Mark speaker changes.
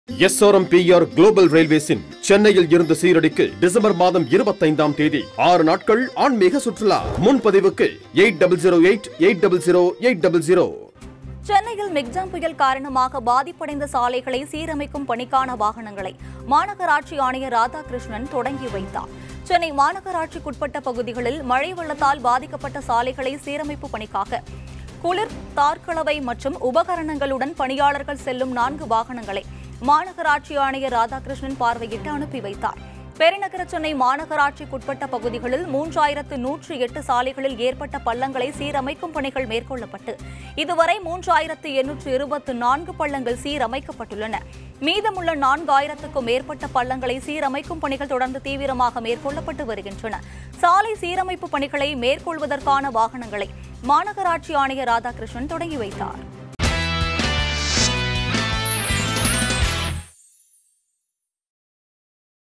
Speaker 1: SRMPR global ரயில்வேஸின் சென்னையில் இருந்து சீரடிக்கு December மாதம் இருபத்தைந்தாம் தேதி ஆறு நாட்கள் ஆன்மீக சுற்றுலா முன்பதிவுக்கு eight double zero eight eight double zero eight double zero
Speaker 2: சென்னையில் மிக்ஜாம் புயல் காரணமாக பாதிப்படைந்த சாலைகளை சீரமைக்கும் பணிக்கான வாகனங்களை மாநகராட்சி ஆணையர் ராதாகிருஷ்ணன் தொடங்கி வைத்தார் சென்னை மாநகராட்சிக்குட்பட்ட பகுதிகளில் மழை வெள்ளத்தால் பாதிக்கப்பட்ட சாலைகளை சீரமைப்பு பணிக்காக குளிர் தார்கலவை மற்றும் உபகரணங்களுடன் பணியாளர்கள் செல்லும் நான்கு வாகனங்களை மாநகராட்சி ஆணையர் ராதாகிருஷ்ணன் பார்வையிட்டு அனுப்பி வைத்தார் பெருநகர சென்னை மாநகராட்சிக்குட்பட்ட பகுதிகளில் மூன்றாயிரத்து நூற்று எட்டு சாலைகளில் ஏற்பட்ட பள்ளங்களை சீரமைக்கும் பணிகள் மேற்கொள்ளப்பட்டு இதுவரை மூன்றாயிரத்து எண்ணூற்று இருபத்து நான்கு பள்ளங்கள் சீரமைக்கப்பட்டுள்ளன மீதமுள்ள நான்காயிரத்துக்கும் மேற்பட்ட பள்ளங்களை சீரமைக்கும் பணிகள் தொடர்ந்து தீவிரமாக மேற்கொள்ளப்பட்டு வருகின்றன சாலை சீரமைப்பு பணிகளை மேற்கொள்வதற்கான வாகனங்களை மாநகராட்சி ஆணையர் ராதாகிருஷ்ணன் தொடங்கி வைத்தார்